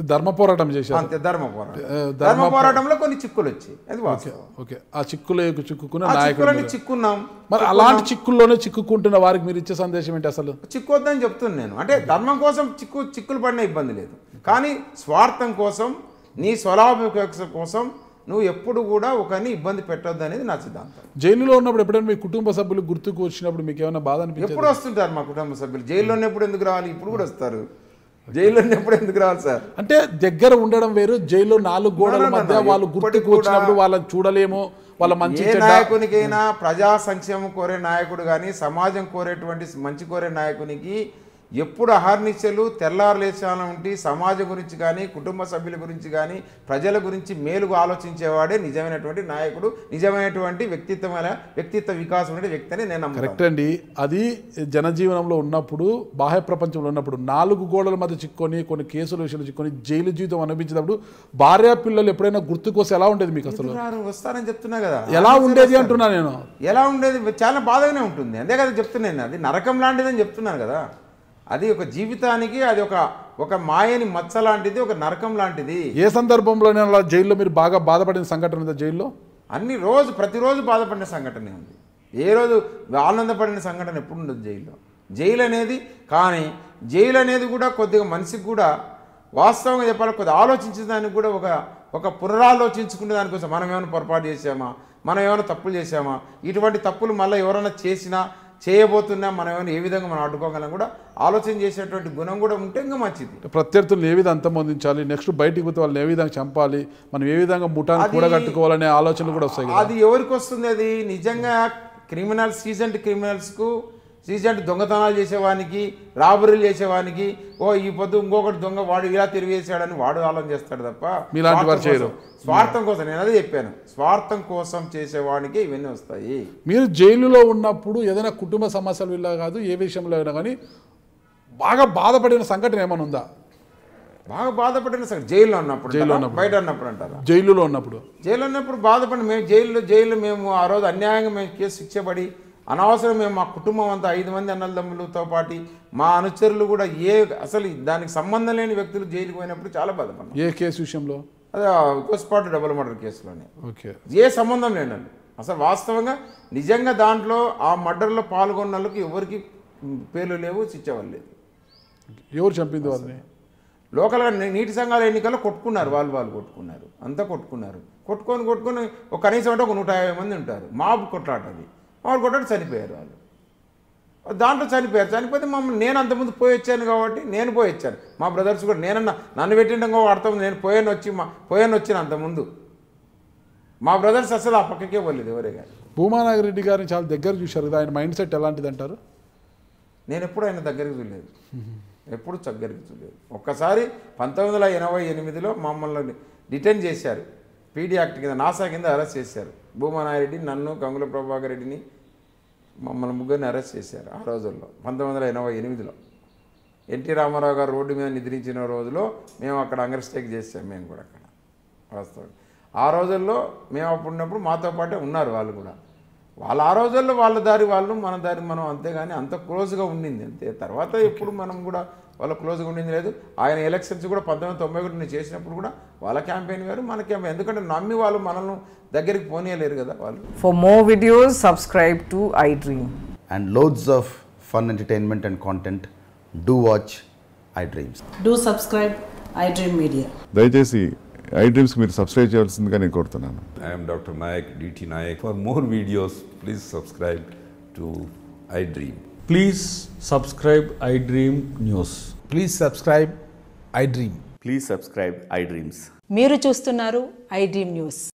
ధర్మ పోరాటం చేశారు అంతే ధర్మ పోరాటం ఆ, ధర్మ పోరాటంలో కొన్ని చిక్కులు వచ్చాయి అది వాస్తవం ఓకే ఆ చిక్కులు చిక్కుకున్న ఆ నాయకుడు చిక్కులన్నీ చిక్కున్నాం మరి అలాంటి చిక్కుల్లోనే చిక్కుకుంటున్న వారికి మీరు ఇచ్చే సందేశం ఏంటి అసలు చిక్కొద్దని చెప్తున్నాను నేను అంటే ధర్మం కోసం చిక్కు చిక్కులు పడిన ఇబ్బంది లేదు కానీ స్వార్థం కోసం నీ స్వలాభిపేక్ష కోసం నువ్వు ఎప్పుడు కూడా ఒకరిని ఇబ్బంది పెట్టొద్దు అనేది నా సిద్ధాంతం జైలులో ఉన్నప్పుడు ఎప్పుడైనా మీ కుటుంబ సభ్యులు గుర్తుకు వచ్చినప్పుడు మీకు ఏమైనా బాధ అనిపించింది ఎప్పుడు వస్తుంటారు మా కుటుంబ సభ్యులు జైల్లో ఉన్నప్పుడు ఎందుకు రావాలి ఇప్పుడు కూడా వస్తారు జైల్లో ఉన్నప్పుడు ఎందుకు రావాలి సార్ అంటే దగ్గర ఉండడం వేరు జైల్లో నాలుగు గోడల No, no, no, మధ్య no. వాళ్ళు ఇప్పటికి గుర్తుకు కూడా- వచ్చినప్పుడు వాళ్ళని చూడలేము వాళ్ళ మంచి ఏ చెడ్డ నాయకునికైనా ప్రజా సంక్షేమం కోరే నాయకుడు కానీ సమాజం కోరేటువంటి మంచి కోరే నాయకునికి ఎప్పుడు అహర్నిశలు తెల్లారులేచాల ఉండి సమాజం గురించి కానీ కుటుంబ సభ్యుల గురించి కానీ ప్రజల గురించి మేలుగా ఆలోచించేవాడే నిజమైనటువంటి నాయకుడు నిజమైనటువంటి వ్యక్తిత్వమైన వ్యక్తిత్వ వికాసం ఉండే వ్యక్తి అని నేను నమ్ముతాను కరెక్ట్ అండి అది జనజీవనంలో ఉన్నప్పుడు బాహ్య ప్రపంచంలో ఉన్నప్పుడు నాలుగు గోడల మధ్య చిక్కొని కొన్ని కేసుల విషయంలో చిక్కొని జైలు జీవితం అనిపించినప్పుడు భార్య పిల్లలు ఎప్పుడైనా గుర్తుకొస్తే ఎలా ఉండేది మీకు అసలు రారు, వస్తారని చెప్తున్నా కదా ఎలా ఉండేది అంటున్నా నేను ఎలా ఉండేది చాలా బాధగానే ఉంటుంది అంతే కదా చెప్తున్నాను అది నరకం లాంటిదని చెప్తున్నాను కదా అది ఒక జీవితానికి అది ఒక ఒక మాయని మచ్చ లాంటిది ఒక నరకం లాంటిది ఏ సందర్భంలోనే అలా జైల్లో మీరు బాగా బాధపడిన సంఘటన ఉందా జైల్లో అన్ని రోజు ప్రతిరోజు బాధపడిన సంఘటనే ఉంది ఏ రోజు ఆనందపడిన సంఘటన ఎప్పుడు ఉండదు జైల్లో జైలు అనేది కానీ జైలు అనేది కూడా కొద్దిగా మనిషికి కూడా వాస్తవంగా చెప్పాలి కొద్దిగా ఆలోచించడానికి కూడా ఒక ఒక పునరాలోచించుకునే దానికోసం మనం ఏమైనా పొరపాటు చేసామా మనం ఏమైనా తప్పులు చేసామా ఇటువంటి తప్పులు మళ్ళీ ఎవరైనా చేసినా చేయబోతున్నా మనం ఏమైనా ఏ విధంగా మనం అడ్డుకోగలం కూడా ఆలోచన చేసేటువంటి గుణం కూడా ఉంటే ఇంకా మంచిది ప్రత్యర్థులను ఏ విధంగా అంతమొందించాలి నెక్స్ట్ బయటికి పోతే వాళ్ళని ఏ విధంగా చంపాలి మనం ఏ విధంగా ముఠాన్ని అది- కూడగట్టుకోవాలనే ఆలోచనలు కూడా వస్తాయి కదా అది ఎవరికి వస్తుంది అది నిజంగా క్రిమినల్స్ సీజెంట్ క్రిమినల్స్కు సీజెంట్ దొంగతనాలు చేసేవానికి రాబరీలు చేసేవానికి ఓ ఈ పొద్దు ఇంకొకటి దొంగ వాడు ఇలా తిరిగేసాడని వాడు ఆలోచన చేస్తాడు తప్ప మీలాంటి వారు స్వార్థం చేయరు. కోసం- స్వార్థం కోసం నేను అదే చెప్పాను స్వార్థం కోసం చేసేవానికి ఇవన్నీ వస్తాయి మీరు జైలులో ఉన్నప్పుడు ఏదైనా కుటుంబ సమస్యలు ఇలా కాదు ఏ విషయంలో అయినా కానీ బాగా బాధపడిన సంఘటన ఏమైనా ఉందా బాగా బాధపడిన సార్ జైల్లో ఉన్నప్పుడు జైల్లో అంటారా? ఉన్నప్పుడు. బయట ఉన్నప్పుడు అంటారా జైలులో ఉన్నప్పుడు జైలు ఉన్నప్పుడు బాధపడి మేము జైల్లో జైల్లో మేము ఆ రోజు అన్యాయంగా మేము కేసు శిక్షపడి అనవసరం మేము మా కుటుంబం అంతా ఐదు మంది అన్నదమ్ములతో పాటు మా అనుచరులు కూడా ఏ అసలు దానికి సంబంధం లేని వ్యక్తులు జైలుకి పోయినప్పుడు చాలా బాధపడ్డాం ఏ కేసు విషయంలో అదే కోస్పాటు డబుల్ మర్డర్ కేసులోనే ఓకే ఏ సంబంధం లేనండి అసలు వాస్తవంగా నిజంగా దాంట్లో ఆ మర్డర్లో పాల్గొన్న వాళ్ళకి ఎవరికి పేర్లు లేవు శిక్ష లేదు ఎవరు చంపింది వాళ్ళని లోకల్గా నీ- నీటి సంఘాల ఎన్నికల్లో కొట్టుకున్నారు వాళ్ళు వాళ్ళు కొట్టుకున్నారు అంతా కొట్టుకున్నారు కొట్టుకొని కొట్టుకొని ఒక కనీసం అంటే ఒక నూట యాభై మంది ఉంటారు మాబు కొట్లాట అది మామూలు కొట్లాట చనిపోయారు వాళ్ళు దాంట్లో చనిపోయారు చనిపోతే మమ్మల్ని నేను అంతకుముందు పోయి వచ్చాను కాబట్టి నేను పోయి వచ్చాను మా బ్రదర్స్ కూడా నేనన్నా నన్ను పెట్టిండం అర్థం నేను పోయాను వచ్చి మా పోయాను వచ్చిన అంతకుముందు మా బ్రదర్స్ అసలు ఆ పక్కకే పోలేదు ఎవరే కానీ భూమానాగరెడ్డి గారిని చాలా దగ్గర చూశారు కదా ఆయన మైండ్ సెట్ ఎలాంటిది అంటారు నేను ఎప్పుడు ఆయన దగ్గరికి చూడలేదు ఎప్పుడు దగ్గరికి చూడలేదు ఒక్కసారి పంతొమ్మిది వందల ఎనభై ఎనిమిదిలో మమ్మల్ని డిటైన్ చేశారు పీడీ యాక్ట్ కింద నాసా కింద అరెస్ట్ చేశారు భూమనారెడ్డి నన్ను గంగుల ప్రభాకర్ రెడ్డిని మమ్మల్ని ముగ్గురిని అరెస్ట్ చేశారు ఆ రోజుల్లో పంతొమ్మిది వందల ఎనభై ఎనిమిదిలో ఎన్టీ రామారావు గారు రోడ్డు మీద నిద్రించిన రోజులో మేము అక్కడ అంగర్స్టేక్ చేసాం మేము కూడా అక్కడ వాస్తవం ఆ రోజుల్లో మేము అప్పుడు ఉన్నప్పుడు మాతో పాటే ఉన్నారు వాళ్ళు కూడా వాళ్ళ ఆ రోజుల్లో వాళ్ళ దారి వాళ్ళు మన దారి మనం అంతేగాని అంత క్లోజ్గా ఉండింది అంతే తర్వాత ఎప్పుడు మనం కూడా వాళ్ళ క్లోజ్గా ఉండింది లేదు ఆయన ఎలక్షన్స్ కూడా పంతొమ్మిది వందల తొంభై ఒకటి నేను చేసినప్పుడు కూడా వాళ్ళ క్యాంపెయిన్ వేరు మన క్యాంపెయిన్ ఎందుకంటే నమ్మి వాళ్ళు మనల్ని దగ్గరికి పోనీయలేరు కదా వాళ్ళు For more videos, subscribe to iDream. and loads of fun entertainment and content, do watch iDreams. Do subscribe iDream Media. దయచేసి ఐ డ్రీమ్స్కి మీరు సబ్స్క్రైబ్ చేయాల్సిందిగా నేను కోరుతున్నాను I am Dr. Nayak, DT Nayak. For more videos, please subscribe to iDream. Please subscribe iDream News. Please subscribe iDream. Please subscribe iDreams. మీరు చూస్తున్నారు iDream news